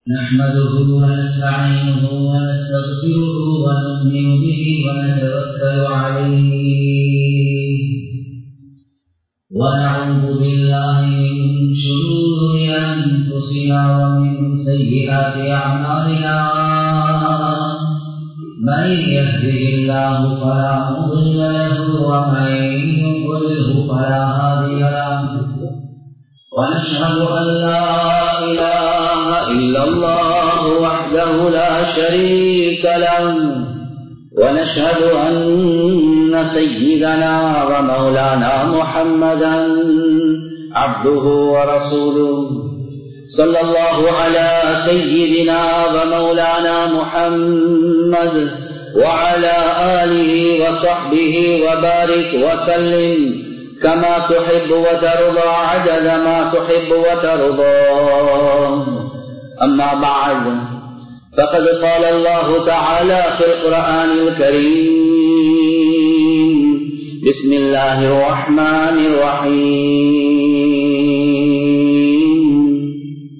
نحمده ونستعينه ونستغفره ونؤمن به ونتوكل عليه ونعوذ بالله من شرور أنفسنا ومن سيئات أعمالنا من يهده الله فلا مضل له ومن يضلله فلا هادي له ونشهد أن لا إله إلا الله وحده لا شريك له ونشهد أن سيدنا ومولانا محمدا عبده ورسوله صلى الله على سيدنا ومولانا محمد وعلى آله وصحبه وبارك وسلم كما تحب وترضى عدد ما تحب وترضى أما بعد فقد قال الله تعالى في القرآن الكريم بسم الله الرحمن الرحيم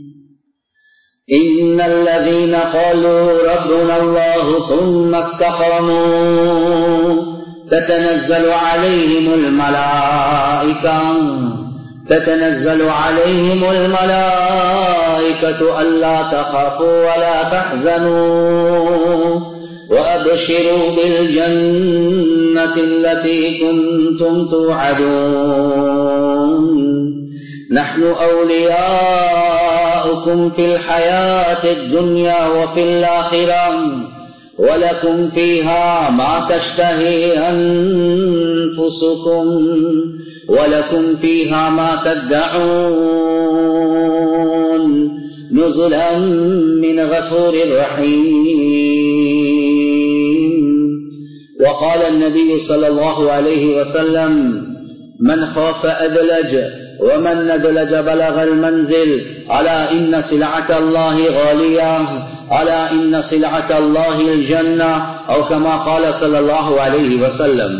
إن الذين قالوا ربنا الله ثم استقاموا تتنزل عليهم الملائكة تتنزل عليهم الملائكة ألا تخافوا ولا تحزنوا وأبشروا بالجنة التي كنتم توعدون نحن أولياؤكم في الحياة الدنيا وفي الآخرة ولكم فيها ما تشتهي أنفسكم ولكم فيها ما تدعون نزلا من غفور رحيم وقال النبي صلى الله عليه وسلم من خاف أدلج ومن ندلج بلغ المنزل على إن سلعة الله غالية على إن سلعة الله الجنة أو كما قال صلى الله عليه وسلم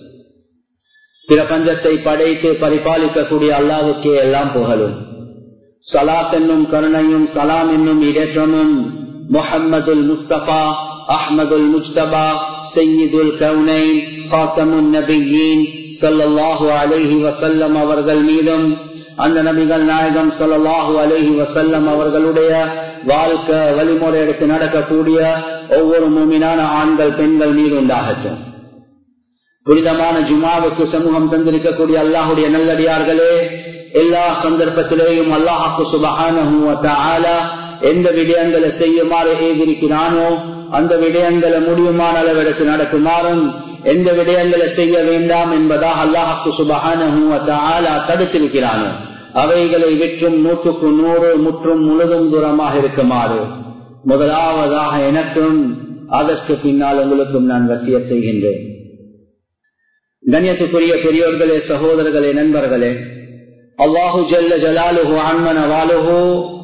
பிரபஞ்சத்தை படைத்து பரிபாலிக்கக்கூடிய அல்லாவுக்கே எல்லாம் புகழும் சலாத் என்னும் கருணையும் சலாம் என்னும் இடற்றமும் முஹம்மதுல் முஸ்தபா அஹ்மதுல் முஸ்தபா சையீதுல் கவுனை காத்தமுன் நபியின் சல்லாஹூ அலஹி வசல்லம் அவர்கள் மீதும் அந்த நபிகள் நாயகம் சொல்லலாஹு அலஹி வசல்லம் அவர்களுடைய வாழ்க்கை வழிமுறை எடுத்து நடக்கக்கூடிய ஒவ்வொரு மூமினான ஆண்கள் பெண்கள் மீது உண்டாகட்டும் புனிதமான ஜுமாவுக்கு சமூகம் தந்திருக்கக்கூடிய அல்லாஹுடைய நல்லடியார்களே எல்லா சந்தர்ப்பத்திலேயும் அல்லாஹாக்கு சுபகான எந்த விடயங்களை செய்யுமாறு ஏதிருக்கிறானோ அந்த விடயங்களை முடியுமான அளவெடுத்து நடக்குமாறும் எந்த விடயங்களை செய்ய வேண்டாம் என்பதாக அல்லாஹாக்கு சுபகான தடுத்திருக்கிறானோ அவைகளை விற்றும் நூற்றுக்கு நூறு முற்றும் முழுதும் தூரமாக இருக்குமாறு முதலாவதாக எனக்கும் அதற்கு பின்னால் உங்களுக்கும் நான் வசிய செய்கின்றேன் கண்ணியத்துக்குரிய பெரியோர்களே சகோதரர்களே நண்பர்களே அல்லாஹு ஜல்ல ஜலாலுஹு அன்மன வாலுஹு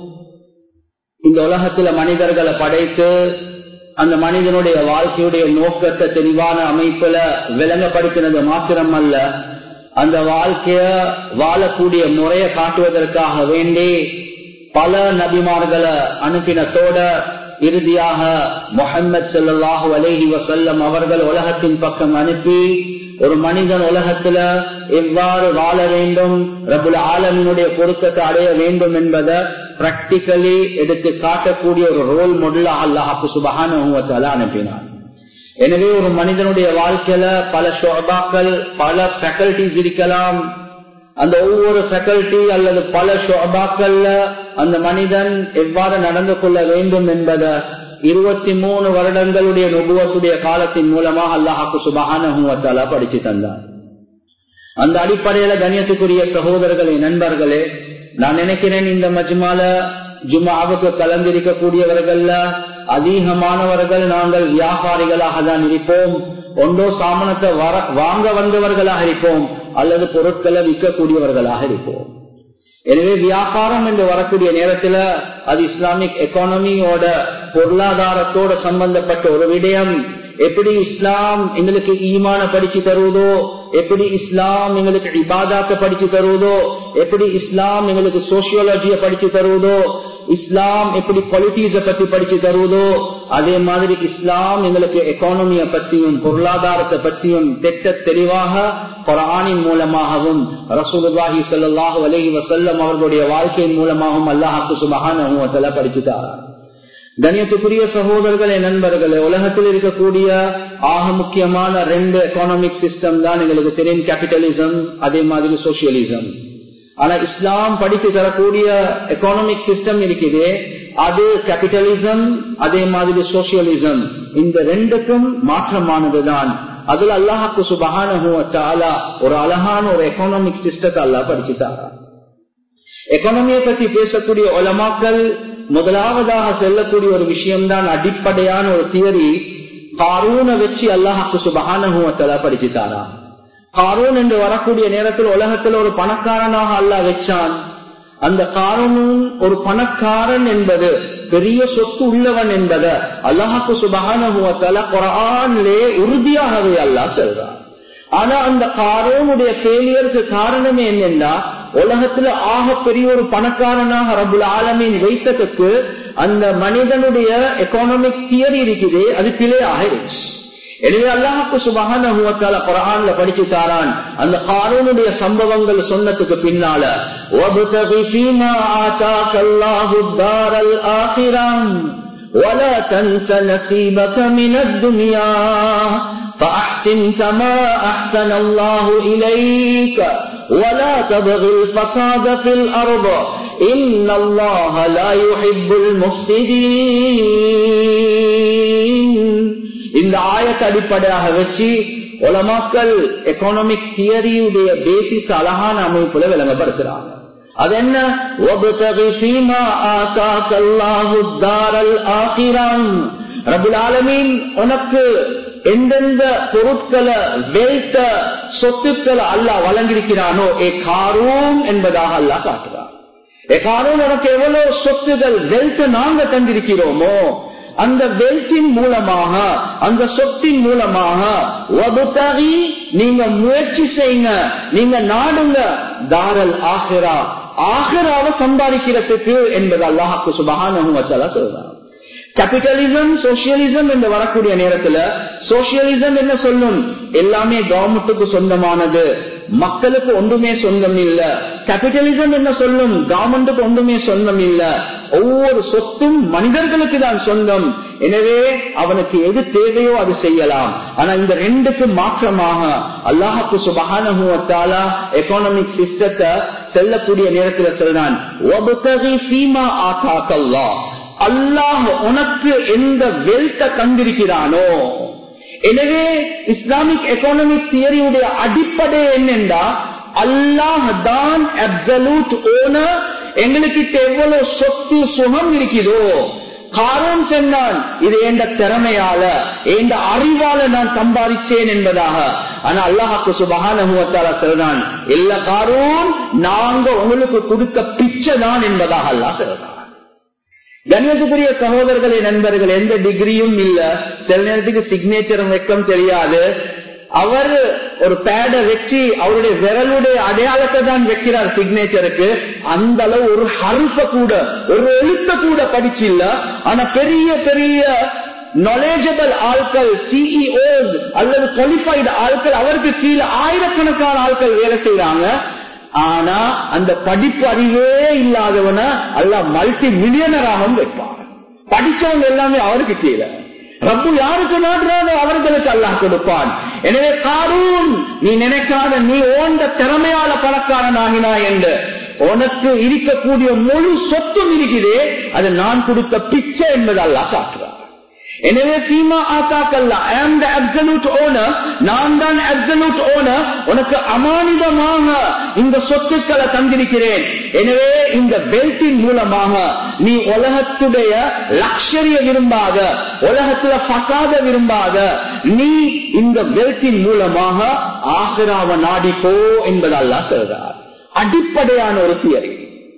இந்த உலகத்துல மனிதர்களை படைத்து அந்த மனிதனுடைய வாழ்க்கையுடைய நோக்கத்தை தெளிவான அமைப்புல விளங்கப்படுத்தினது மாத்திரம் அல்ல அந்த வாழ்க்கைய வாழக்கூடிய முறையை காட்டுவதற்காக வேண்டி பல நபிமார்களை அனுப்பினத்தோட இறுதியாக முகமது சொல்லாஹு அலேஹி வசல்லம் அவர்கள் உலகத்தின் பக்கம் அனுப்பி ஒரு மனிதன் உலகத்துல எவ்வாறு வாழ வேண்டும் ரபுல் ஆலமினுடைய பொருத்தத்தை அடைய வேண்டும் என்பதை பிராக்டிக்கலி எடுத்து காட்டக்கூடிய ஒரு ரோல் மாடலா அல்லாஹு சுபகான அனுப்பினார் எனவே ஒரு மனிதனுடைய வாழ்க்கையில பல ஷோபாக்கள் பல ஃபேக்கல்டிஸ் இருக்கலாம் அந்த ஒவ்வொரு ஃபேக்கல்டி அல்லது பல ஷோபாக்கள்ல அந்த மனிதன் எவ்வாறு நடந்து கொள்ள வேண்டும் என்பதை இருபத்தி மூணு வருடங்களுடைய நுபுவத்துடைய காலத்தின் மூலமாக அல்லாஹாக்கு சுபகான படிச்சு தந்தார் அந்த அடிப்படையில கண்ணியத்துக்குரிய சகோதரர்களே நண்பர்களே நான் நினைக்கிறேன் இந்த மஜ்மால ஜுமாவுக்கு கலந்திருக்கக்கூடியவர்கள்ல அதிகமானவர்கள் நாங்கள் வியாபாரிகளாக தான் இருப்போம் ஒன்றோ சாமனத்தை வாங்க வந்தவர்களாக இருப்போம் அல்லது பொருட்களை விற்கக்கூடியவர்களாக இருப்போம் எனவே வியாபாரம் என்று வரக்கூடிய நேரத்துல அது இஸ்லாமிக் எக்கானமியோட பொருளாதாரத்தோட சம்பந்தப்பட்ட ஒரு விடயம் எப்படி இஸ்லாம் எங்களுக்கு ஈமான படிச்சு தருவதோ எப்படி இஸ்லாம் எங்களுக்கு இபாதாத்தை படிச்சு தருவதோ எப்படி இஸ்லாம் எங்களுக்கு சோசியோலஜிய படிச்சு தருவதோ இஸ்லாம் எப்படி குவாலிட்டிஸ பத்தி படிச்சு தருவதோ அதே மாதிரி இஸ்லாம் எங்களுக்கு எக்கானமிய பத்தியும் பொருளாதாரத்தை பத்தியும் திட்ட தெளிவாக குரானின் மூலமாகவும் ரசூலுல்லாஹி ஸல்லல்லாஹு அலைஹி வஸல்லம் அவர்களுடைய வாழ்க்கையின் மூலமாகவும் அல்லாஹ் சுப்ஹானஹு வ தஆலா படிச்சு தரார் கணியத்துக்குரிய சகோதரர்களே நண்பர்களே உலகத்தில் இருக்கக்கூடிய ஆக முக்கியமான ரெண்டு எக்கானமிக் சிஸ்டம் தான் எங்களுக்கு தெரியும் கேபிட்டலிசம் அதே மாதிரி சோசியலிசம் ஆனா இஸ்லாம் படித்து தரக்கூடிய எக்கானமிக் சிஸ்டம் இருக்குது அது கேபிட்டலிசம் அதே மாதிரி சோசியலிசம் இந்த ரெண்டுக்கும் மாற்றமானதுதான் அதுல அல்லாஹாக்கு சுபகான ஒரு அழகான ஒரு எக்கானமிக் சிஸ்டத்தை அல்லாஹ் படிச்சுட்டாரா எக்கானமியை பத்தி பேசக்கூடிய உலமாக்கள் முதலாவதாக செல்லக்கூடிய ஒரு விஷயம்தான் அடிப்படையான ஒரு தியரி காரூனை வச்சு அல்லாஹாக்கு சுபகான படிச்சுட்டாரா காரூன் என்று வரக்கூடிய நேரத்தில் உலகத்தில் ஒரு பணக்காரனாக அல்லாஹ் வச்சான் அந்த காரூனும் ஒரு பணக்காரன் என்பது பெரிய சொத்து உள்ளவன் என்பதை அல்லாஹாக்கு சுபகான குரான்லே உறுதியாகவே அல்லாஹ் சொல்றான் ஆனா அந்த காரோனுடைய ஃபெயிலியருக்கு காரணமே என்னன்னா உலகத்துல ஆக பெரிய ஒரு பணக்காரனாக ரபுல் ஆலமின் வைத்ததுக்கு அந்த மனிதனுடைய எக்கானமிக் தியரி இருக்குது அது பிழை ஆகிருச்சு எனவே அல்லாஹுக்கு சுபகான குரான்ல படிச்சு தாரான் அந்த காரூனுடைய சம்பவங்கள் சொன்னதுக்கு பின்னால ولا تنس نصيبك من الدنيا فأحسن كما أحسن الله إليك ولا تبغ الفساد في الأرض إن الله لا يحب المفسدين இந்த ஆயத்தை அடிப்படையாக வச்சு உலமாக்கள் எக்கானமிக் தியரியுடைய பேசிஸ் அழகான அமைப்புல விளங்கப்படுத்துறாங்க அது என்ன உனக்கு எந்தெந்த பொருட்களை வெல்த்த சொத்துக்களை அல்லா வழங்கியிருக்கிறானோ ஏ காரூன் என்பதாக அல்லா காட்டுறான் ஏ காரூன் உனக்கு எவ்வளவு சொத்துகள் வெல்த் நாங்க தந்திருக்கிறோமோ அந்த வெல்த்தின் மூலமாக அந்த சொத்தின் மூலமாக நீங்க முயற்சி செய்யுங்க நீங்க நாடுங்க தாரல் ஆகிறா ஆகராவை சம்பாதிக்கிறதுக்கு என்பது அல்லாஹாக்கு சுபகான சொல்றாங்க கேபிட்டலிசம் சோசியலிசம் என்று வரக்கூடிய நேரத்துல சோசியலிசம் என்ன சொல்லும் எல்லாமே கவர்மெண்ட்டுக்கு சொந்தமானது மக்களுக்கு ஒன்றுமே சொந்தம் இல்ல கேபிட்டலிசம் என்ன சொல்லும் கவர்மெண்ட்டுக்கு ஒன்றுமே சொந்தம் இல்ல ஒவ்வொரு சொத்தும் மனிதர்களுக்கு தான் சொந்தம் எனவே அவனுக்கு எது தேவையோ அது செய்யலாம் ஆனா இந்த ரெண்டுக்கு மாற்றமாக அல்லாஹுக்கு சுபகான எக்கானமிக் சிஸ்டத்தை செல்லக்கூடிய நேரத்தில் சொல்றான் அல்லாஹ் உனக்கு எந்த வெல்த்த தந்திருக்கிறானோ எனவே இஸ்லாமிக் எக்கானமிக் தியரியுடைய அடிப்படை என்னென்றா அல்லாஹ் தான் அப்சலூட் ஓனர் எங்களுக்கு எவ்வளவு சொத்து சுகம் இருக்குதோ காரணம் சொன்னான் இது எந்த திறமையால எந்த அறிவால நான் சம்பாதிச்சேன் என்பதாக ஆனா அல்லாஹாக்கு சுபகான சொல்றான் எல்லா காரும் நாங்க உங்களுக்கு கொடுக்க பிச்சை தான் என்பதாக அல்லாஹ் சொல்றான் கண்ணியத்துக்குரிய சகோதரர்களே நண்பர்கள் எந்த டிகிரியும் இல்ல சில நேரத்துக்கு சிக்னேச்சரும் வைக்கம் தெரியாது அவர் ஒரு பேட வச்சு அவருடைய விரலுடைய அடையாளத்தை தான் வைக்கிறார் சிக்னேச்சருக்கு அந்த அளவு ஒரு ஹருப்ப கூட ஒரு எழுத்த கூட படிச்சு இல்ல ஆனா பெரிய பெரிய நாலேஜபிள் ஆட்கள் சிஇஓஸ் அல்லது குவாலிஃபைடு ஆட்கள் அவருக்கு கீழே ஆயிரக்கணக்கான ஆட்கள் வேலை செய்யறாங்க ஆனா அந்த படிப்பு அறிவே இல்லாதவன அல்ல மல்டி மில்லியனராகவும் வைப்பான் படிச்சவங்க எல்லாமே அவருக்கு கீழே ரப்பு யாருக்கு நாடுறாரோ அவர்களுக்கு அல்லாஹ் கொடுப்பான் எனவே காரூன் நீ நினைக்காத நீ ஓந்த திறமையால பணக்காரன் ஆகினா என்று உனக்கு இருக்கக்கூடிய முழு சொத்தும் இருக்குதே அது நான் கொடுத்த பிச்சை என்பது அல்லாஹ் காட்டுறார் எனவே சீமா ஆத்தாக்கல்ல ஐம் த அப்சல்யூட் ஓனர் நான் தான் அப்சல்யூட் ஓனர் உனக்கு அமானிதமாக இந்த சொத்துக்களை தந்திருக்கிறேன் எனவே இந்த வெல்த்தின் மூலமாக நீ உலகத்துடைய லக்ஷரிய விரும்பாத உலகத்துல பசாத விரும்பாத நீ இந்த வெல்த்தின் மூலமாக ஆசிராவ நாடிப்போ என்பதல்ல சொல்றார் அடிப்படையான ஒரு தியரி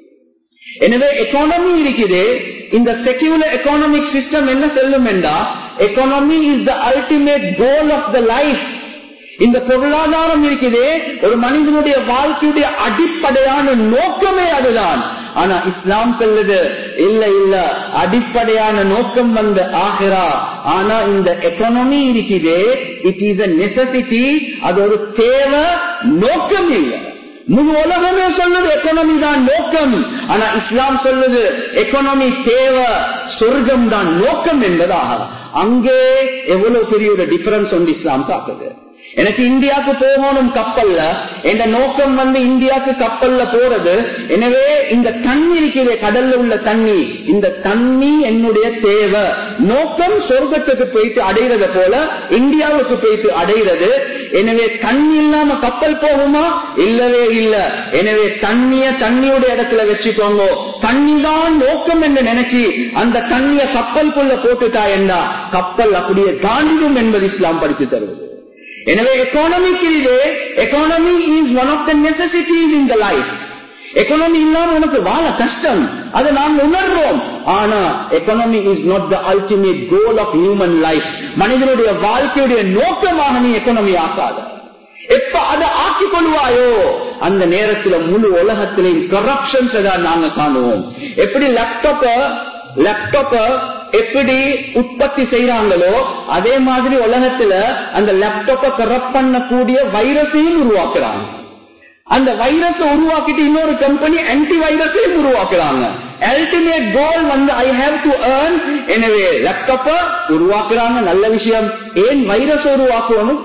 எனவே எக்கானமி இருக்குது இந்த செக்யூலர் எக்கானமிக் சிஸ்டம் என்ன செல்லும் என்றா economy is the ultimate goal of the life இந்த பொருளாதாரம் இருக்குதே ஒரு மனிதனுடைய வாழ்க்கையுடைய அடிப்படையான நோக்கமே அதுதான் ஆனா இஸ்லாம் சொல்லுது இல்ல இல்ல அடிப்படையான நோக்கம் வந்து ஆகிறா ஆனா இந்த எக்கனாமி இருக்குது இட் இஸ் அ நெசசிட்டி அது ஒரு தேவை நோக்கம் இல்லை முழு உலகமே சொல்லுது எக்கனாமி தான் நோக்கம் ஆனா இஸ்லாம் சொல்லுது எக்கனாமி தேவை சொர்க்கம் தான் நோக்கம் என்பதாக அங்கே எவ்வளவு பெரிய ஒரு டிஃபரன்ஸ் வந்து இஸ்லாம் காட்டுது எனக்கு இந்தியாவுக்கு போகணும் கப்பல்ல என்ற நோக்கம் வந்து இந்தியாவுக்கு கப்பல்ல போறது எனவே இந்த தண்ணி இருக்கிற கடல்ல உள்ள தண்ணி இந்த தண்ணி என்னுடைய தேவை நோக்கம் சொர்க்கத்துக்கு போயிட்டு அடைகிறது போல இந்தியாவுக்கு போயிட்டு அடைகிறது எனவே தண்ணி இல்லாம கப்பல் போகுமா இல்லவே இல்ல எனவே தண்ணிய தண்ணியோட இடத்துல வச்சுக்கோங்க தண்ணி தான் நோக்கம் என்று நினைச்சு அந்த தண்ணிய கப்பலுக்குள்ள போட்டுட்டா என்ன கப்பல் அப்படியே தாண்டிடும் என்பது இஸ்லாம் படித்து தருவது எனவே எக்கானமிக் இது economy is one of the necessities in the life economy இல்லாம உனக்கு வாழ கஷ்டம் அதை நாம் உணர்றோம் ஆனா economy is not the ultimate goal of human life மனிதனுடைய வாழ்க்கையுடைய நோக்கமாக நீ எக்கனாமி ஆக்காத எப்ப அதை ஆக்கிக் கொள்வாயோ அந்த நேரத்துல முழு உலகத்திலையும் கரப்ஷன்ஸ் தான் நாங்க காணுவோம் எப்படி லேப்டாப்ப லேப்டாப்ப எப்படி உற்பத்தி செய்யறாங்களோ அதே மாதிரி உலகத்துல அந்த லேப்டாப்ப கரப்ட் பண்ணக்கூடிய வைரஸையும் உருவாக்குறாங்க அந்த வைரஸ் உருவாக்கிட்டு இன்னொரு கம்பெனி ஆன்டி வைரஸையும் உருவாக்குறாங்க அல்டிமேட் கோல் வந்து ஐ ஹாவ் டு ஏர்ன் எனவே லேப்டாப்ப உருவாக்குறாங்க நல்ல விஷயம் ஏன் வைரஸ் உருவாக்குவனும்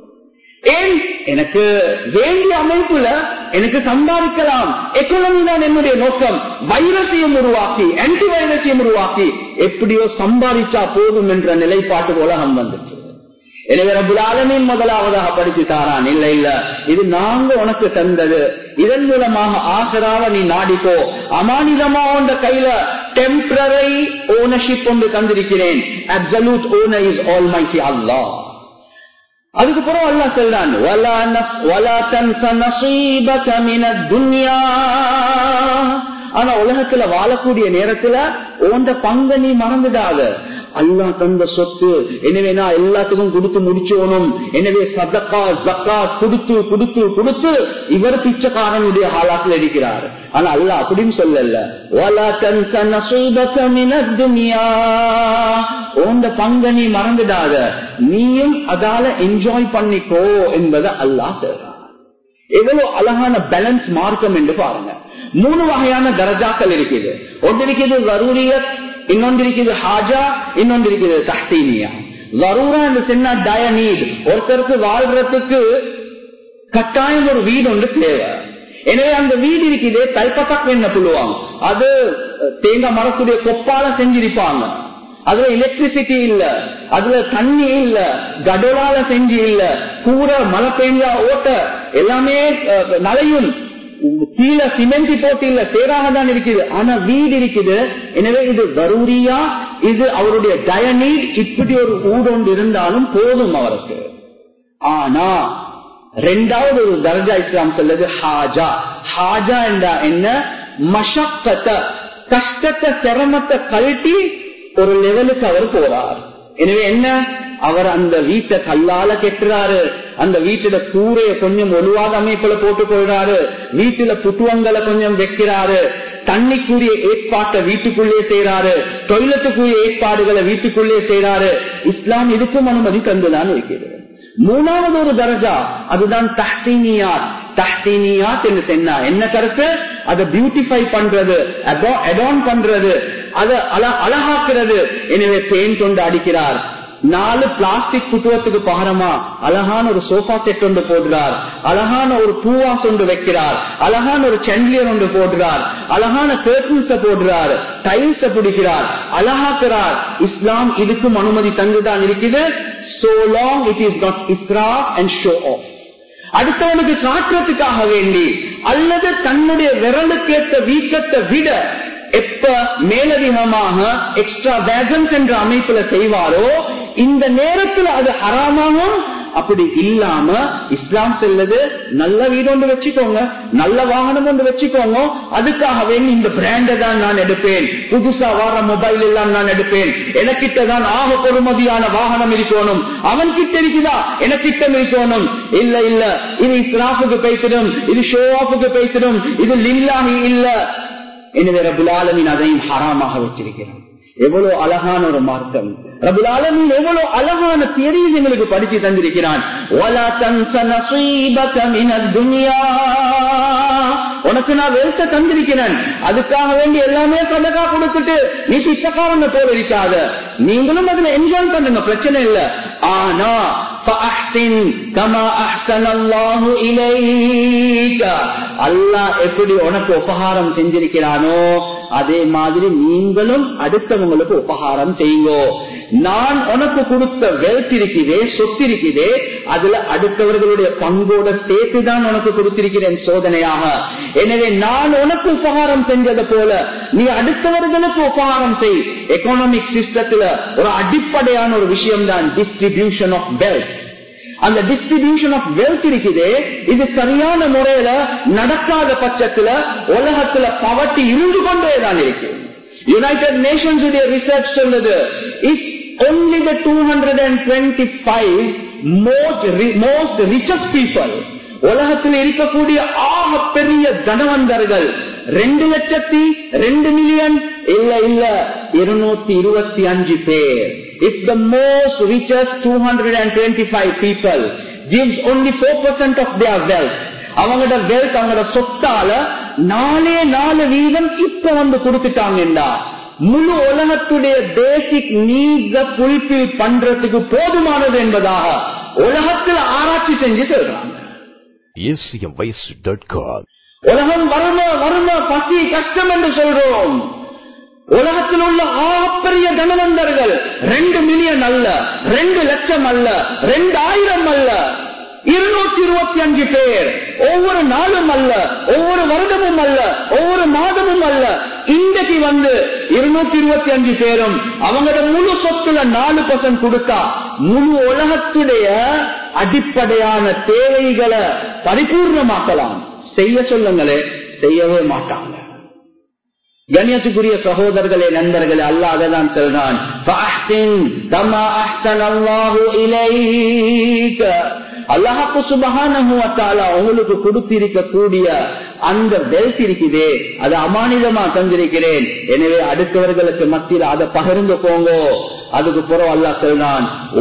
ஏன் எனக்கு வேண்டிய அமைப்புல எனக்கு சம்பாதிக்கலாம் எக்கனாமி தான் என்னுடைய நோக்கம் வைரஸையும் உருவாக்கி ஆன்டி வைரஸையும் உருவாக்கி எப்படியோ சம்பாதிச்சா போதும் என்ற நிலைப்பாட்டு உலகம் வந்துச்சு எனவே ரபுல் ஆலமின் முதலாவதாக படிச்சு தாரான் இல்ல இல்ல இது நாங்க உனக்கு தந்தது இதன் மூலமாக ஆசராவ நீ நாடிப்போ அமானிதமா உண்ட கையில டெம்பரரி ஓனர்ஷிப் ஒன்று தந்திருக்கிறேன் absolute owner is almighty Allah அதுக்கு பிறகு அல்லா சொல்றான் ஆனா உலகத்துல வாழக்கூடிய நேரத்துல ஓண்ட பங்க நீ மறந்துடாத அல்லா தந்த சொத்து எனவே நான் எல்லாத்துக்கும் கொடுத்து முடிச்சோனும் எனவே சதக்கா ஜக்கா கொடுத்து கொடுத்து கொடுத்து இவர் பிச்சைக்காரனுடைய ஹாலாத்துல இருக்கிறார் ஆனா அல்ல அப்படின்னு சொல்லல உண்ட பங்க நீ மறந்துடாத நீயும் அதால என்ஜாய் பண்ணிக்கோ என்பதை அல்லா சொல்றான் எவ்வளவு அழகான பேலன்ஸ் மார்க்கம் என்று பாருங்க மூணு வகையான தரஜாக்கள் இருக்குது ஒன்று இருக்குது வரூரியத் இன்னொன்று இருக்குது ஹாஜா இன்னொன்று இருக்குது தஹ்தீனியா வரூரா என்று சொன்னா டயநீட் ஒருத்தருக்கு வாழ்றதுக்கு கட்டாயம் ஒரு வீடு ஒன்று தேவை எனவே அந்த வீடு இருக்குது தைப்பத்தாக்கு என்ன சொல்லுவாங்க அது தேங்காய் மரத்துடைய கொப்பால செஞ்சிருப்பாங்க அதுல எலக்ட்ரிசிட்டி இல்ல அதுல தண்ணி இல்ல கடலால செஞ்சு இல்ல கூற மழை பெஞ்சா ஓட்ட எல்லாமே நலையும் கீழே சிமெண்ட் போட்டு இல்ல சேராக தான் இருக்குது ஆனா வீடு இருக்குது எனவே இது வரூரியா இது அவருடைய டயநீட் இப்படி ஒரு ஊடொன்று இருந்தாலும் போதும் அவருக்கு ஆனா ரெண்டாவது ஒரு தர்ஜா இஸ்லாம் சொல்லுது ஹாஜா ஹாஜா என்றா என்ன மஷக்கத்தை கஷ்டத்தை சிரமத்தை கழட்டி ஒரு லெவலுக்கு அவர் போறார் எனவே என்ன அவர் அந்த வீட்டை கல்லால கெட்டுறாரு அந்த வீட்டுல கூரைய கொஞ்சம் ஒழுவாத அமைப்புல போட்டுக் கொள்றாரு வீட்டுல புத்துவங்களை கொஞ்சம் வைக்கிறாரு தண்ணிக்குரிய ஏற்பாட்டை வீட்டுக்குள்ளே செய்யறாரு டொய்லெட்டுக்குரிய ஏற்பாடுகளை வீட்டுக்குள்ளே செய்யறாரு இஸ்லாம் இதுக்கும் அனுமதி தந்துதான் இருக்கிறது மூணாவது ஒரு தரஜா அதுதான் தஹ்சீனியாத் தஹ்சீனியாத் என்று சொன்னா என்ன கருத்து அதை பியூட்டிஃபை பண்றது அடான் பண்றது அதை அழகாக்குறது எனவே பெயிண்ட் கொண்டு அடிக்கிறார் நாலு பிளாஸ்டிக் புத்துவத்துக்கு பகரமா அழகான ஒரு சோஃபா செட் ஒன்று போடுறார் அழகான ஒரு பூவாஸ் ஒன்று வைக்கிறார் அழகான ஒரு சென்லியர் ஒன்று போடுறார் அழகான கேர்டன்ஸ போடுறார் டைல்ஸ பிடிக்கிறார் அழகாக்குறார் இஸ்லாம் இதுக்கும் அனுமதி தந்துதான் இருக்குது so long it is not israf and show off அடுத்தவனுக்கு காட்டுறதுக்காக வேண்டி அல்லது தன்னுடைய விரலுக்கேற்ற வீக்கத்தை விட எப்ப மேலதிகமாக எக்ஸ்ட்ரா வேகன்ஸ் என்ற அமைப்புல செய்வாரோ இந்த நேரத்தில் அது ஹராமாகும் அப்படி இல்லாம இஸ்லாம் செல்லுது நல்ல வீடு ஒன்று வச்சுக்கோங்க நல்ல வாகனம் ஒன்று வச்சுக்கோங்க அதுக்காக வேண்டி இந்த பிராண்டை தான் நான் எடுப்பேன் புதுசா வர மொபைல் எல்லாம் நான் எடுப்பேன் எனக்கிட்ட தான் ஆக பொறுமதியான வாகனம் இருக்கணும் அவன் கிட்ட இருக்குதா எனக்கிட்ட இருக்கணும் இல்ல இல்ல இது இஸ்லாஃபுக்கு பேசிடும் இது ஷோ ஆஃபுக்கு பேசிடும் இது லில்லாஹி இல்ல எனவே ரபுலாலமின் அதையும் ஹராமாக வச்சிருக்கிறான் எவ்வளவு அழகான ஒரு மார்க்கம் ரபுலாலமின் எவ்வளவு அழகான தியரியும் எங்களுக்கு படிச்சு தந்திருக்கிறான் உனக்கு நான் வெறுத்த தந்திருக்கிறேன் அதுக்காக வேண்டி எல்லாமே சதகா கொடுத்துட்டு நீ பிச்சைக்காரங்க போல இருக்காத நீங்களும் அதுல என்ஜாய் பண்ணுங்க பிரச்சனை இல்ல ஆனா அல்லாஹ் எப்படி உனக்கு உபகாரம் செஞ்சிருக்கிறானோ அதே மாதிரி நீங்களும் அடுத்தவங்களுக்கு உபகாரம் செய்யுங்கோ நான் உனக்கு கொடுத்த வெல்த் இருக்குதே சொத்து இருக்குதே அதுல அடுத்தவர்களுடைய பங்கோட சேர்த்துதான் உனக்கு கொடுத்திருக்கிறேன் சோதனையாக எனவே நான் உனக்கு உபகாரம் செஞ்சது போல நீ அடுத்தவர்களுக்கு உபகாரம் செய் எக்கனாமிக் சிஸ்டத்துல ஒரு அடிப்படையான ஒரு விஷயம் தான் டிஸ்ட்ரிபியூஷன் ஆஃப் வெல்த் அந்த டிஸ்ட்ரிபியூஷன் ஆஃப் வெல்த் இருக்குதே இது சரியான முறையில நடக்காத பட்சத்துல உலகத்துல பவர்ட்டி இருந்து கொண்டே தான் இருக்கு யுனைடெட் நேஷன்ஸ் ரிசர்ச் சொல்லுது இஃப் only the 225 most, most richest people உலகத்தில் இருக்கக்கூடிய ஆக பெரிய தனவந்தர்கள் ரெண்டு லட்சத்தி ரெண்டு மில்லியன் இல்ல இல்ல இருநூத்தி இருபத்தி அஞ்சு பேர் if the most richest two hundred and twenty five people gives only 4% of their wealth அவங்களோட வெல்த் அவங்களோட சொத்தால நாலே நாலு வீதம் இப்ப வந்து கொடுத்துட்டாங்கடா முழு உலகத்துடைய பேசிக் நீட்ஸ புல்பில் பண்றதுக்கு போதுமானது என்பதாக உலகத்தில் ஆராய்ச்சி செஞ்சு சொல்றாங்க acmvoice.com உலகம் வறும வறும பசி கஷ்டம் என்று சொல்றோம் உலகத்தில் உள்ள ஆகப்பெரிய தனவந்தர்கள் ரெண்டு மில்லியன் அல்ல ரெண்டு லட்சம் அல்ல ரெண்டு ஆயிரம் அல்ல இருநூற்றி இருபத்தி அஞ்சு பேர் ஒவ்வொரு நாளும் அல்ல ஒவ்வொரு வருடமும் அல்ல ஒவ்வொரு மாதமும் அல்ல இன்றைக்கு வந்து இருநூத்தி இருபத்தி அஞ்சு பேரும் அவங்களோட முழு சொத்துல நாலு பர்சன்ட் கொடுத்தா முழு உலகத்துடைய அடிப்படையான தேவைகளை பரிபூர்ணமாக்கலாம் செய்ய சொல்லுங்களே செய்யவே மாட்டாங்க கண்ணியத்துக்குரிய சகோதரர்களே நண்பர்களே அல்லா அதான் சொல்றான் அல்லாஹு சுபகான உங்களுக்கு கொடுத்திருக்கக்கூடிய அந்த வெல்த் இருக்குதே அது அமானிதமா தந்திருக்கிறேன் எனவே அடுத்தவர்களுக்கு மத்தியில் அதை பகிர்ந்து போங்க அதுக்கு புறம் அல்லா சொல்றான்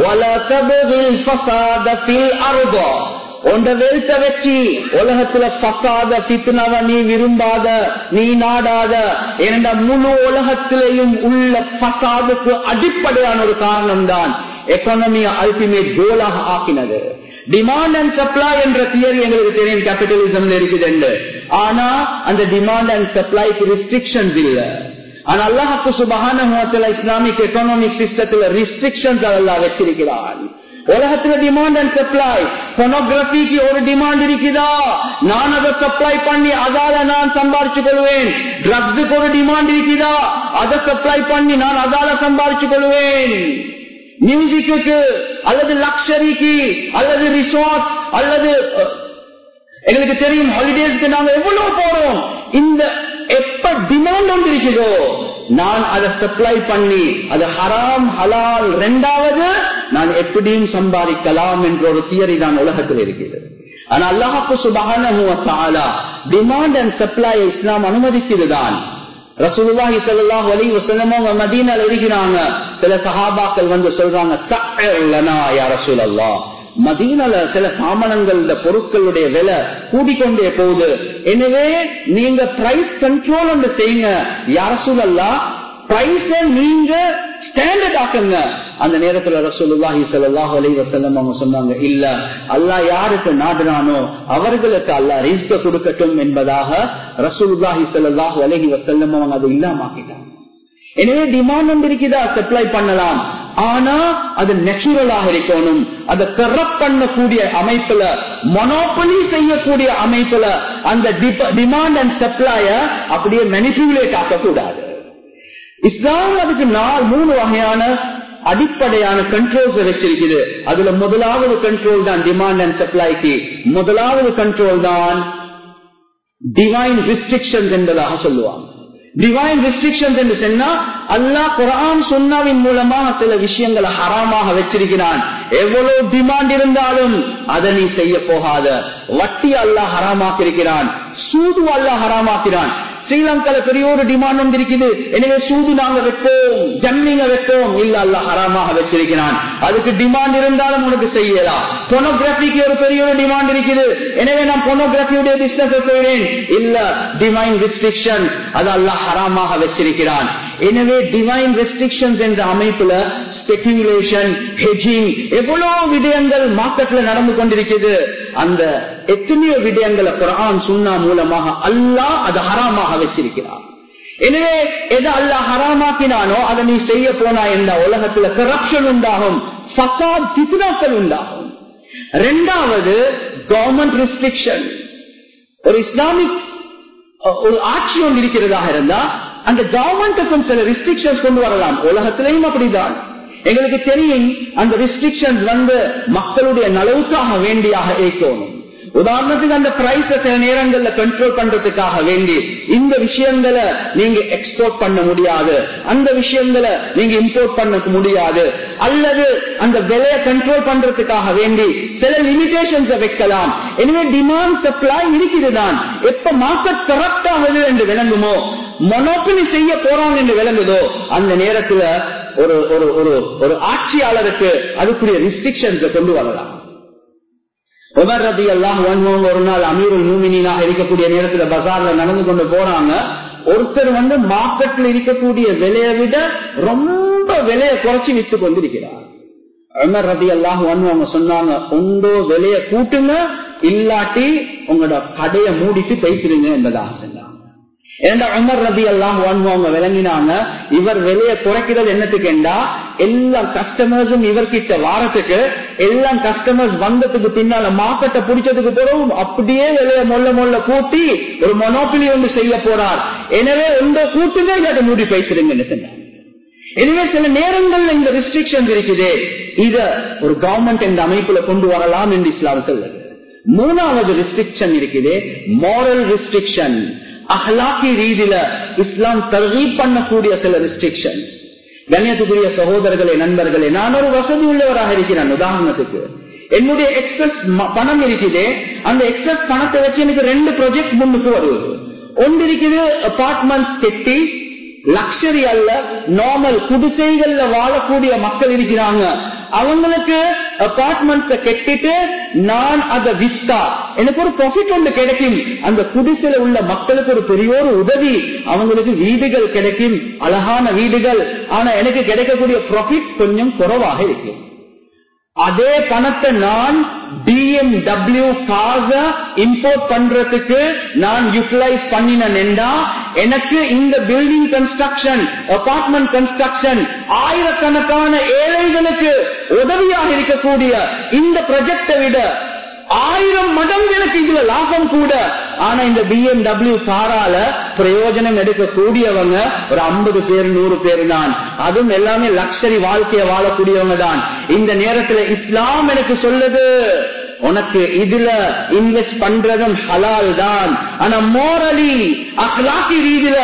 உண்ட வெறுத்த வச்சு உலகத்துல பக்காத பித்னவ நீ விரும்பாத நீ நாடாத என்ற முழு உலகத்திலையும் உள்ள பக்காதுக்கு அடிப்படையான ஒரு காரணம் தான் எக்கானமியை அல்டிமேட் கோலாக ஆக்கினது டிமாண்ட் அண்ட் சப்ளை என்ற தியரி எங்களுக்கு தெரியும் கேபிட்டலிசம்ல இருக்குது என்று ஆனா அந்த டிமாண்ட் அண்ட் சப்ளைக்கு ரெஸ்ட்ரிக்ஷன்ஸ் இல்ல ஆனா அல்லாஹாக்கு சுபகான இஸ்லாமிக் எக்கனாமிக் சிஸ்டத்துல ரெஸ்ட்ரிக்ஷன்ஸ் அதெல்லாம் வச்சிருக்கிறான் உலகத்துல டிமாண்ட் அண்ட் சப்ளை பொனோகிராபிக்கு ஒரு டிமாண்ட் இருக்குதா நான் அதை சப்ளை பண்ணி அதால நான் சம்பாரிச்சு கொள்வேன் ட்ரக்ஸுக்கு ஒரு டிமாண்ட் இருக்குதா அதை சப்ளை பண்ணி நான் அதால சம்பாரிச்சு கொள்வேன் மியூசிக்கு அல்லது லக்ஷரிக்கு அல்லது ரிசார்ட் அல்லது எங்களுக்கு தெரியும் ஹாலிடேஸ்க்கு நாங்க எவ்வளவு போறோம் இந்த எப்ப டிமாண்ட் ஒன்று இருக்குதோ நான் அதை சப்ளை பண்ணி அது ஹராம் ஹலால் ரெண்டாவது நான் எப்படியும் சம்பாதிக்கலாம் என்ற ஒரு தியரி தான் உலகத்தில் இருக்கிறது ஆனா அல்லாஹாக்கு சுபகான டிமாண்ட் அண்ட் சப்ளை இஸ்லாம் அனுமதிக்கிறது தான் ரசூலுல்லாஹி ஸல்லல்லாஹு அலைஹி வஸல்லம் மதீனால இருக்கிறாங்க சில சஹாபாக்கள் வந்து சொல்றாங்க தஅலனா யா ரசூலல்லாஹ் மதீனால சில சாமானங்கள் இந்த பொருட்களுடைய விலை கூடிக்கொண்டே போகுது எனவே நீங்க பிரைஸ் கண்ட்ரோல் ஒன்று செய்யுங்க யார சூழல்லா பிரைஸ நீங்க ஸ்டாண்டர்ட் ஆக்குங்க அந்த நேரத்துல ரசூலுல்லாஹி ஸல்லல்லாஹு அலைஹி வஸல்லம் அவங்க சொன்னாங்க இல்ல அல்லாஹ் யாருக்கு நாடுறானோ அவர்களுக்கு அல்லாஹ் ரிஸ்க கொடுக்கட்டும் என்பதாக ரசூலுல்லாஹி ஸல்லல்லாஹு அலைஹி வஸல்லம் அவங்க அதை இல்லாம ஆக்கிட்டாங்க எனவே டிமாண்ட் வந்து இருக்குதா சப்ளை பண்ணலாம் ஆனா அது நேச்சுரலாக இருக்கணும் அதை கரப்ட் பண்ணக்கூடிய அமைப்புல மொனோபலி செய்யக்கூடிய அமைப்புல அந்த டிமாண்ட் அண்ட் சப்ளைய அப்படியே மெனிபுலேட் ஆக்கக்கூடாது இஸ்லாம் அதுக்கு நாலு மூணு வகையான அடிப்படையான கண்ட்ரோல்ஸ் வச்சிருக்குது அதுல முதலாவது கண்ட்ரோல் தான் டிமாண்ட் அண்ட் சப்ளைக்கு முதலாவது கண்ட்ரோல் தான் டிவைன் ரெஸ்ட்ரிக்ஷன்ஸ் என்பதாக சொல்லுவாங்க டிவைன் ரெஸ்ட்ரிக்ஷன்ஸ் என்று சொன்னா அல்லாஹ் குரான் சொன்னாவின் மூலமாக சில விஷயங்களை ஹராமாக வச்சிருக்கிறான் எவ்வளவு டிமாண்ட் இருந்தாலும் அதை நீ செய்ய போகாத வட்டி அல்லாஹ் ஹராமாக்கிருக்கிறான் சூது அல்லாஹ் ஹராமாக்கிறான் ஸ்ரீலங்கால பெரிய ஒரு டிமாண்ட் வந்திருக்குது எனவே சூது நாங்க வைப்போம் ஜம்மிங்க வைப்போம் இல்ல அல்ல ஹராமாக வச்சிருக்கிறான் அதுக்கு டிமாண்ட் இருந்தாலும் உனக்கு செய்யலாம் பொனோகிராபிக்கு ஒரு பெரிய ஒரு டிமாண்ட் இருக்குது எனவே நான் பொனோகிராபியுடைய பிசினஸ் செய்வேன் இல்ல டிவைன் ரெஸ்ட்ரிக்ஷன் அது அல்ல ஹராமாக வச்சிருக்கிறான் எனவே டிவைன் ரெஸ்ட்ரிக்ஷன்ஸ் என்ற அமைப்புல ஸ்பெகுலேஷன் ஹெஜிங் எவ்வளவு விடயங்கள் மார்க்கெட்ல நடந்து கொண்டிருக்கிறது அந்த எத்தனையோ விடயங்களை குரான் சுண்ணா மூலமாக அல்லாஹ் அது ஹராமாக வச்சிருக்கிறான் எனவே எதை அல்லா ஹராமாக்கினானோ அதை நீ செய்ய போனா இந்த உலகத்துல கரப்ஷன் உண்டாகும் ஃபசாத் பித்னாக்கள் உண்டாகும் ரெண்டாவது கவர்மெண்ட் ரெஸ்ட்ரிக்ஷன் ஒரு இஸ்லாமிக் ஒரு ஆட்சி ஒன்று இருக்கிறதாக இருந்தா அந்த கவர்மெண்ட்டுக்கும் சில ரெஸ்ட்ரிக்ஷன்ஸ் கொண்டு வரலாம் உலகத்திலையும் அப்படிதான் எங்களுக்கு தெரியும் அந்த ரெஸ்ட்ரிக்ஷன்ஸ் வந்து மக்களுடைய நலவுக்காக வேண்டியாக இருக்கணும் உதாரணத்துக்கு அந்த பிரைஸ் சில நேரங்கள்ல கண்ட்ரோல் பண்றதுக்காக வேண்டி இந்த விஷயங்களை நீங்க எக்ஸ்போர்ட் பண்ண முடியாது அந்த விஷயங்களை நீங்க இம்போர்ட் பண்ண முடியாது அல்லது அந்த விலையை கண்ட்ரோல் பண்றதுக்காக வேண்டி சில லிமிடேஷன்ஸ் வைக்கலாம் எனவே டிமாண்ட் சப்ளை இருக்குதுதான் எப்ப மார்க்கெட் கரெக்ட் ஆகுது என்று விளங்குமோ மொனோப்பினி செய்ய போறாங்க என்று விளங்குதோ அந்த நேரத்துல ஒரு ஒரு ஒரு ஆட்சியாளருக்கு அதுக்குரிய ரெஸ்ட்ரிக்ஷன்ஸ் கொண்டு வரலாம் உமர் ரதி எல்லாம் ஒரு நாள் அமீருல் மூமினாக இருக்கக்கூடிய நேரத்துல பஜார்ல நடந்து கொண்டு போறாங்க ஒருத்தர் வந்து மார்க்கெட்ல இருக்கக்கூடிய விலையை விட ரொம்ப விலையை குறைச்சி வித்து கொண்டிருக்கிறார் உமர் ரதி எல்லாம் அவங்க சொன்னாங்க உண்டோ விலையை கூட்டுங்க இல்லாட்டி உங்களோட கடையை மூடிட்டு பேசிடுங்க என்பதாக சொன்னாங்க ஏண்டா உமர் ரதி எல்லாம் அவங்க விளங்கினாங்க இவர் விலையை குறைக்கிறது என்னத்துக்குண்டா எல்லா கஸ்டமர்ஸும் இவர்கிட்ட வாரத்துக்கு எல்லா கஸ்டமர்ஸ் வந்ததுக்கு பின்னால மார்க்கெட்டை பிடிச்சதுக்கு பிறகு அப்படியே விலையை மொல்ல மொல்ல கூட்டி ஒரு மொனோபிலி வந்து செய்ய போறார் எனவே உங்க கூட்டுங்க இல்லாட்ட மூடி பேசுறீங்கன்னு சொன்னாங்க எனவே சில நேரங்கள்ல இந்த ரெஸ்ட்ரிக்ஷன் இருக்குது இத ஒரு கவர்மெண்ட் இந்த அமைப்புல கொண்டு வரலாம் என்று இஸ்லாம் சொல்லுது மூணாவது ரெஸ்ட்ரிக்ஷன் இருக்குது மாரல் ரெஸ்ட்ரிக்ஷன் அஹ்லாக்கி ரீதியில இஸ்லாம் தர்கீப் பண்ணக்கூடிய சில ரெஸ்ட்ரிக்ஷன் கண்ணியத்துக்குரிய சகோதரர்களே நண்பர்களே நான் ஒரு வசதி உள்ளவராக இருக்கிறேன் உதாரணத்துக்கு என்னுடைய எக்ஸஸ் பணம் இருக்குது அந்த எக்ஸஸ் பணத்தை வச்சு எனக்கு ரெண்டு ப்ராஜெக்ட் முன்னுக்கு வருவது ஒன்று இருக்குது அபார்ட்மெண்ட் கெட்டி லக்ஷரி அல்ல நார்மல் குடிசைகள்ல வாழக்கூடிய மக்கள் இருக்கிறாங்க அவங்களுக்கு அபார்ட்மெண்ட்ஸ கெட்டிட்டு நான் அதை வித்தா எனக்கு ஒரு ப்ராஃபிட் ஒன்று கிடைக்கும் அந்த குடிசையில உள்ள மக்களுக்கு ஒரு பெரிய ஒரு உதவி அவங்களுக்கு வீடுகள் கிடைக்கும் அழகான வீடுகள் ஆனா எனக்கு கிடைக்கக்கூடிய ப்ராஃபிட் கொஞ்சம் குறைவாக இருக்கும் அதே பணத்தை நான் பிஎம்டபிள்யூ காச இம்போர்ட் பண்றதுக்கு நான் யூட்டிலைஸ் பண்ணினா எனக்கு இந்த பில்டிங் கன்ஸ்ட்ரக்ஷன் அபார்ட்மெண்ட் கன்ஸ்ட்ரக்ஷன் ஆயிரக்கணக்கான ஏழைகளுக்கு உதவியாக இருக்கக்கூடிய இந்த ப்ரொஜெக்டை விட ஆயிரம் மடங்கு எனக்கு இதுல லாபம் கூட ஆனா இந்த பிஎம்டபிள்யூ காரால பிரயோஜனம் எடுக்கக்கூடியவங்க ஒரு ஐம்பது பேர் நூறு பேர் தான் அதுவும் எல்லாமே லக்ஷரி வாழ்க்கைய வாழக்கூடியவங்க தான் இந்த நேரத்துல இஸ்லாம் எனக்கு சொல்லுது உனக்கு இதுல இன்வெஸ்ட் பண்றதும் ஹலால் தான் ஆனா மோரலி அஹ்லாக்கி ரீதியில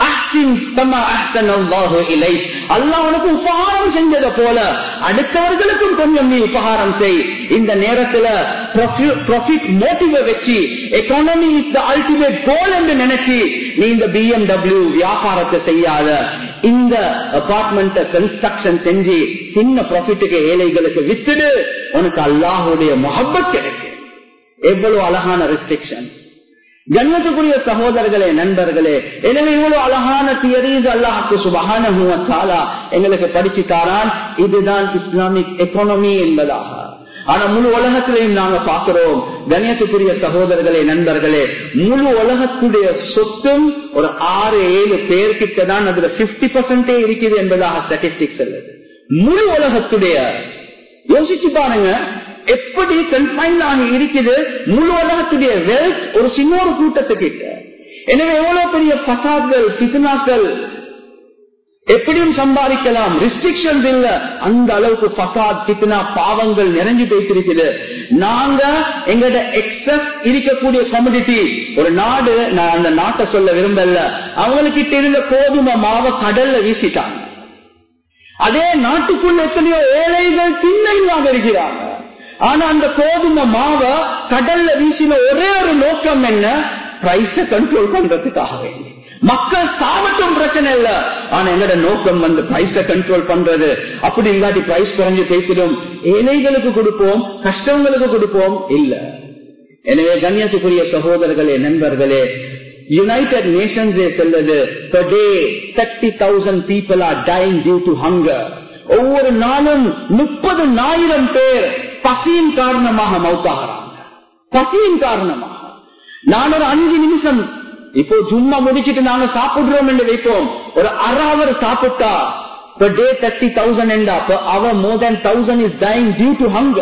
அல்லாஹ் உனக்கு உபகாரம் செஞ்சதை போல அடுத்தவர்களுக்கும் கொஞ்சம் நீ உபகாரம் செய் இந்த நேரத்துல ப்ராஃபிட் மோட்டிவ வச்சு economy is the ultimate goal என்று நினைச்சு நீ இந்த பிஎம்டபிள்யூ வியாபாரத்தை செய்யாத இந்த அபார்ட்மெண்ட் கன்ஸ்ட்ரக்ஷன் செஞ்சு சின்ன ப்ராஃபிட்டுக்கு ஏழைகளுக்கு வித்துடு உனக்கு அல்லாஹுடைய முகப்பத் கிடைக்கும் எவ்வளவு அழகான ரெஸ்ட்ரிக்ஷன் கண்ணியத்துக்குரிய சகோதரர்களே நண்பர்களே எனவே இவ்வளவு அழகான தியரிஸ் அல்லாஹுக்கு சுபகான எங்களுக்கு படிச்சு தாரான் இதுதான் இஸ்லாமிக் எக்கானமி என்பதாக ஆனா முழு உலகத்திலையும் நாங்க பாக்குறோம் கணியத்துக்குரிய சகோதரர்களே நண்பர்களே முழு உலகத்துடைய சொத்தும் ஒரு ஆறு ஏழு பேர்கிட்ட தான் அதுல பிப்டி பர்சன்டே இருக்குது என்பதாக ஸ்டாட்டிஸ்டிக்ஸ் சொல்லுது முழு உலகத்துடைய யோசிச்சு பாருங்க எப்படி கன்ஃபைன் ஆகி இருக்குது முழு உலகத்துடைய வெல்த் ஒரு சின்ன ஒரு கூட்டத்துக்கிட்ட எனவே எவ்வளவு பெரிய பசாக்கள் பிசுனாக்கள் எப்படியும் சம்பாதிக்கலாம் ரெஸ்ட்ரிக்ஷன்ஸ் இல்ல அந்த அளவுக்கு பசாத் பித்னா பாவங்கள் நிறைஞ்சு போய்த்திருக்குது நாங்க எங்கட எக்ஸஸ் இருக்கக்கூடிய கம்யூனிட்டி ஒரு நாடு நான் அந்த நாட்டை சொல்ல விரும்பல அவங்ககிட்ட இருந்த கோதுமை மாவை கடல்ல வீசிட்டாங்க அதே நாட்டுக்குள்ள எத்தனையோ ஏழைகள் தின்ன இல்லாம இருக்கிறாங்க ஆனா அந்த கோதுமை மாவை கடல்ல வீசின ஒரே ஒரு நோக்கம் என்ன பிரைஸ கண்ட்ரோல் பண்றதுக்காக வேண்டி மக்கள் சாவட்டும் பிரச்சனை இல்ல ஆனா எங்கட நோக்கம் வந்து பிரைஸ கண்ட்ரோல் பண்றது அப்படி இல்லாட்டி பிரைஸ் குறைஞ்சு பேசிடும் ஏழைகளுக்கு கொடுப்போம் கஷ்டங்களுக்கு கொடுப்போம் இல்ல எனவே கண்ணியத்துக்குரிய சகோதரர்களே நண்பர்களே யுனைடெட் நேஷன்ஸே செல்வது per day 30,000 people are dying due to hunger ஒவ்வொரு நாளும் முப்பது ஆயிரம் பேர் பசியின் காரணமாக மௌத்தாகிறாங்க பசியின் காரணமாக நான் ஒரு அஞ்சு நிமிஷம் இப்போ சும்மா முடிச்சிட்டு நாங்க சாப்பிடுறோம் என்று வைப்போம் ஒரு அரை அவர் சாப்பிட்டா per day 30,000 and per hour more than 1000 is dying due to hunger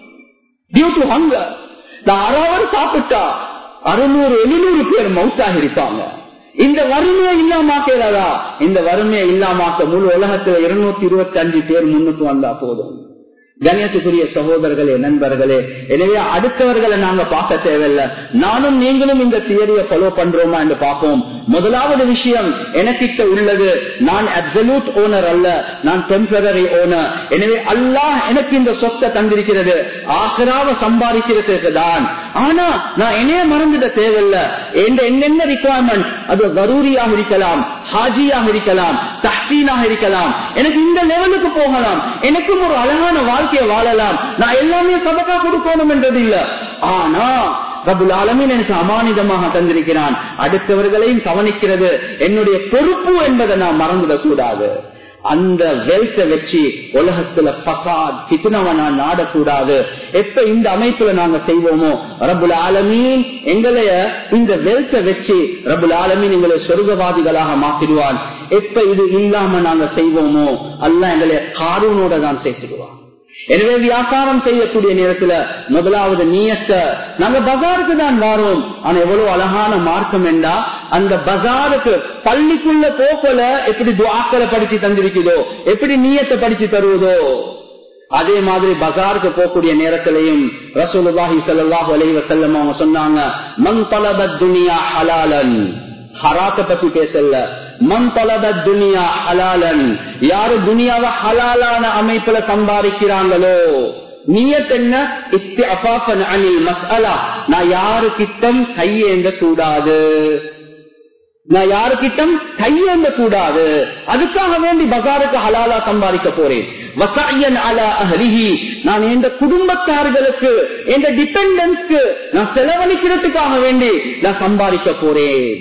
due to hunger நான் அரை அவர் சாப்பிட்டா அறுநூறு எழுநூறு பேர் மவுத்தாக இருப்பாங்க இந்த வறுமையை இல்லாமாக்கலதா இந்த வறுமையை இல்லாமாக்க முழு உலகத்துல இருநூத்தி இருபத்தி அஞ்சு பேர் முன்னுக்கு வந்தா போதும் கண்ணியத்துக்குரிய சகோதரர்களே நண்பர்களே எனவே அடுத்தவர்களை நாங்க பார்க்க தேவையில்லை நானும் நீங்களும் இந்த தியரியை ஃபாலோ பண்றோமா என்று பார்ப்போம் முதலாவது விஷயம் எனக்கிட்ட உள்ளது நான் அப்சல்யூட் ஓனர் அல்ல நான் டெம்பரரி ஓனர் எனவே அல்லாஹ் எனக்கு இந்த சொத்தை தந்திருக்கிறது ஆசராவ சம்பாதிக்கிறதுக்கு தான் ஆனா நான் என்னைய மறந்துட தேவையில்லை என்னென்ன ரிக்குவயர்மெண்ட் அது வரூரியாக இருக்கலாம் ஹாஜியாக இருக்கலாம் தஹ்சீனாக இருக்கலாம் எனக்கு இந்த லெவலுக்கு போகலாம் எனக்கும் ஒரு அழகான வாழ்க்கையை வாழலாம் நான் எல்லாமே சபக்கா கொடுக்கணும் என்றது இல்ல ஆனா ரபுல் ஆலமின் எனக்கு அமானிதமாக தந்திருக்கிறான் அடுத்தவர்களையும் கவனிக்கிறது என்னுடைய பொறுப்பு என்பதை நான் மறந்துடக் கூடாது அந்த வெல்த்தை வச்சு உலகத்துல பசாத் கித்துனவ நான் நாடக்கூடாது எப்ப இந்த அமைப்புல நாங்க செய்வோமோ ரபுல் ஆலமீன் எங்களைய இந்த வெல்த்தை வச்சு ரபுல் ஆலமீன் எங்களை சொர்க்கவாதிகளாக மாத்திடுவான் எப்ப இது இல்லாம நாங்க செய்வோமோ அல்ல எங்களைய காரூனோட தான் சேர்த்துடுவான் எனவே வியாபாரம் செய்யக்கூடிய நேரத்துல முதலாவது நீயத்த நாங்க பஜாருக்கு தான் வாரோம் ஆனா எவ்வளவு அழகான மார்க்கம் என்றா அந்த பஜாருக்கு பள்ளிக்குள்ள போக்கல எப்படி துவாக்களை படிச்சு தந்திருக்குதோ எப்படி நீயத்தை படிச்சு தருவதோ அதே மாதிரி பஜாருக்கு போகக்கூடிய நேரத்திலையும் ரசூலுல்லாஹி ஸல்லல்லாஹு அலைஹி வஸல்லம் அவங்க சொன்னாங்க மன் தலபத் துனியா ஹலாலன் ஹராத்த பத்தி பேசல மன் தலபத் துனியா ஹலாலன் யாரு துனியாவை ஹலாலான அமைப்புல சம்பாதிக்கிறாங்களோ நீயத் என்ன இஸ்திஅஃபாஃபன் அனில் மஸ்அலா நான் யாரு கிட்டம் கையேந்த கூடாது நான் யாருக்கிட்டம் கையேந்த கூடாது அதுக்காக வேண்டி பசாருக்கு ஹலாலா சம்பாதிக்க போறேன் வசாயன் அலா அஹலிஹி நான் எந்த குடும்பத்தார்களுக்கு எந்த டிபெண்டன்ஸ்க்கு நான் செலவழிக்கிறதுக்காக வேண்டி நான் சம்பாதிக்க போறேன்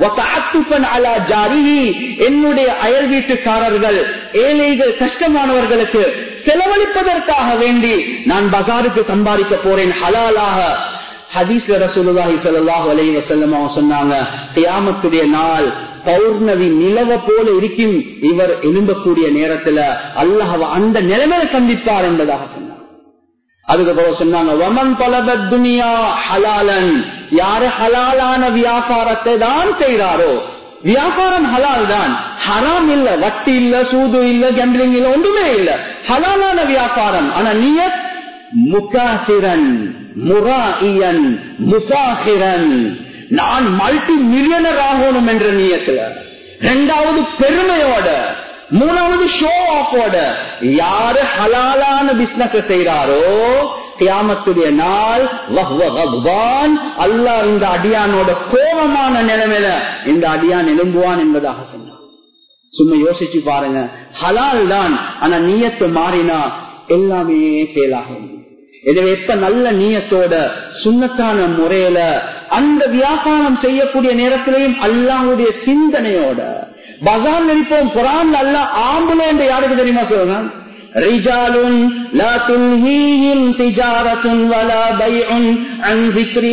என்னுடைய அயல் வீட்டுக்காரர்கள் ஏழைகள் கஷ்டமானவர்களுக்கு செலவழிப்பதற்காக வேண்டி நான் பசாருக்கு சம்பாதிக்க போறேன் ஹலாலாக ஹதீஸ்ல ரசூலுல்லாஹி ஸல்லல்லாஹு அலைஹி வஸல்லம் அவங்க சொன்னாங்க கியாமத்துடைய நாள் பௌர்ணவி நிலவ போல இருக்கும் இவர் எழும்பக்கூடிய நேரத்துல அல்லாஹ் அந்த நிலைமையில சந்திப்பார் என்பதாக சொன்னார் அதுக்கப்புறம் சொன்னாங்க வமன் பலபத் துனியா ஹலாலன் யாரு ஹலாலான வியாபாரத்தை தான் செய்கிறாரோ வியாபாரம் ஹலால் தான் ஹராம் இல்ல வட்டி இல்ல சூது இல்ல கம்பிளிங் இல்ல ஒன்றுமே இல்ல ஹலாலான வியாபாரம் ஆனா நீய முகாசிரன் முராஇயன் முசாஹிரன் நான் மல்டி மில்லியனர் ஆகணும் என்ற நீயத்துல இரண்டாவது பெருமையோட மூணாவது ஷோ ஆஃபோட யாரு ஹலாலான பிசினஸ் செய்யறாரோ கியாமத்துடைய நாள் அல்லாஹ் இந்த அடியானோட கோபமான நிலைமையில இந்த அடியான் எழும்புவான் என்பதாக சொன்னான் சும்மா யோசிச்சு பாருங்க ஹலால் தான் ஆனா நீயத்து மாறினா எல்லாமே செயலாகும் எனவே எப்ப நல்ல நீயத்தோட சுண்ணத்தான முறையில அந்த வியாபாரம் செய்யக்கூடிய நேரத்திலையும் அல்லாவுடைய சிந்தனையோட பசார் நினைப்போம் குரான் அல்ல ஆம்புல என்று யாருக்கு தெரியுமா சொல்லுங்க رجال لا تلهيهم تجارة ولا بيع عن ذكر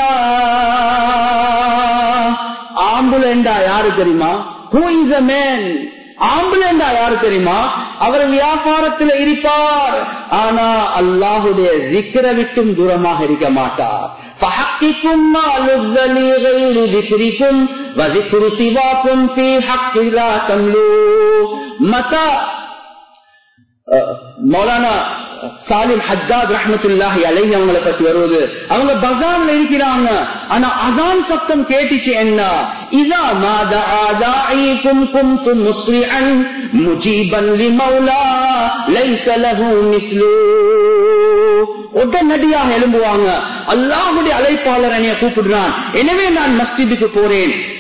الله ஆம்புலண்டா யாரு தெரியுமா who is a man ஆம்புலண்டா யாரு தெரியுமா அவர் வியாபாரத்தில் இருப்பார் ஆனா அல்லாஹுடைய ஜிக்கிர விட்டும் தூரமாக இருக்க மாட்டார் فحقكم ما لذ لي غير ذكركم وذكر سواكم في حق لا تملو متى மௌலானா சாலிம் ஹத்தாத் ரஹமத்துல்லாஹி அலைஹி அவங்களை பத்தி வருவது அவங்க பசார்ல இருக்கிறாங்க ஆனா அதான் சத்தம் கேட்டுச்சு என்ன இதா மாதா ஆதாயிக்கும் குந்தும் முஸ்லிஅன் முஜீபன் லிமௌலா லைஸ லஹு மிஸ்லு உடனடியாக எழும்புவாங்க அல்லாஹுடைய அழைப்பாளர் என்னைய கூப்பிடுறான் எனவே நான் மஸ்ஜிதுக்கு போறேன்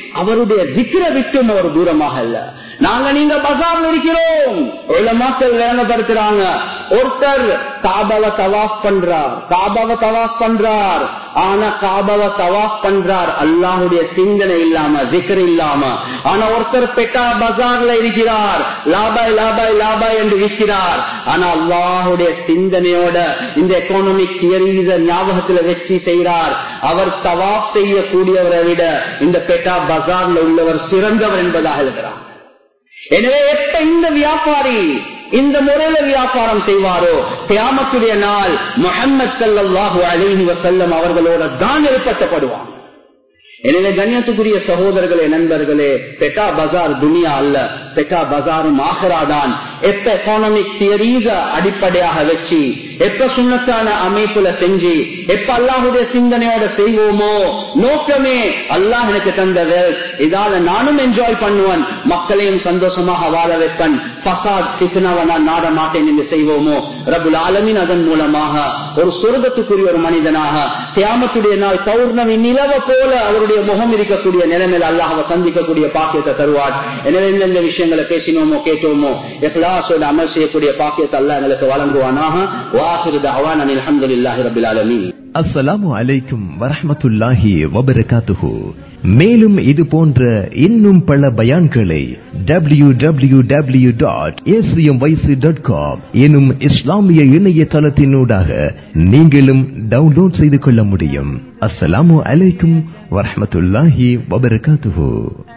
அவருடைய திக்கிர விட்டும் அவர் தூரமாக அல்ல நாங்க நீங்க பசார்ல இருக்கிறோம் மக்கள் வேலைப்படுத்துறாங்க ஒருத்தர் காபாவை தவாஃப் பண்றார் காபாவை தவாஃப் பண்றார் ஆனா காபாவை தவாஃப் பண்றார் அல்லாஹுடைய சிந்தனை இல்லாம ஜிக்கர் இல்லாம ஆனா ஒருத்தர் பெட்டா பஜார்ல இருக்கிறார் லாபாய் லாபாய் லாபாய் என்று விற்கிறார் ஆனா அல்லாஹுடைய சிந்தனையோட இந்த எக்கானமிக் தியரீஸ ஞாபகத்துல வச்சு செய்கிறார் அவர் தவாப் செய்யக்கூடியவரை விட இந்த பெட்டா பஜார்ல உள்ளவர் சிறந்தவர் என்பதாக எழுதுகிறார் எனவே எப்ப இந்த வியாபாரி இந்த முறையில வியாபாரம் செய்வாரோ கியாமத்துடைய நாள் முகமது சல்லாஹூ அலிஹி வசல்லம் அவர்களோட தான் எழுப்பட்டப்படுவான் எனவே கண்ணியத்துக்குரிய சகோதரர்களே நண்பர்களே பெட்டா பஜார் துனியா அல்ல பெட்டா பஜாரும் ஆகராதான் எப்ப எக்கானமிக் தியரீஸ அடிப்படையாக வச்சு எப்ப சுண்ணத்தான அமைப்புல செஞ்சு எப்ப அல்லாஹுடைய சிந்தனையோட செய்வோமோ நோக்கமே அல்லாஹ் எனக்கு தந்த வெல்த் இதால நானும் என்ஜாய் பண்ணுவேன் மக்களையும் சந்தோஷமாக வாழ வைப்பன் பசாத் சித்தனாவை நான் நாட மாட்டேன் என்று செய்வோமோ ரபுல் ஆலமின் அதன் மூலமாக ஒரு சொர்க்கத்துக்குரிய ஒரு மனிதனாக தியாமத்துடைய நாள் பௌர்ணமி நிலவ போல அவருடைய முகம் இருக்கக்கூடிய நிலைமையில் அல்லாஹவை சந்திக்கக்கூடிய பாக்கியத்தை தருவார் எனவே எந்தெந்த விஷயங்களை பேசினோமோ கேட்டோமோ எஹ்லாசோட அமல் செய்யக்கூடிய பாக்கியத்தை அல்லாஹ் எங்களுக்கு வழங்குவானாக வாசிருத அவான் அனில் அஹமதுல்லாஹி ரபில் ஆலமீன் அஸ்ஸலாமு அலைக்கும் வரஹ்மத்துல்லாஹி வபரகாத்துஹு மேலும் இது போன்ற இன்னும் பல பயான்களை W W W dot dot com எனும் இஸ்லாமிய இணையதளத்தினூடாக நீங்களும் டவுன்லோட் செய்து கொள்ள முடியும் அஸ்ஸலாமு அலைக்கும் வரஹ்மத்துல்லாஹி வபரகாத்துஹு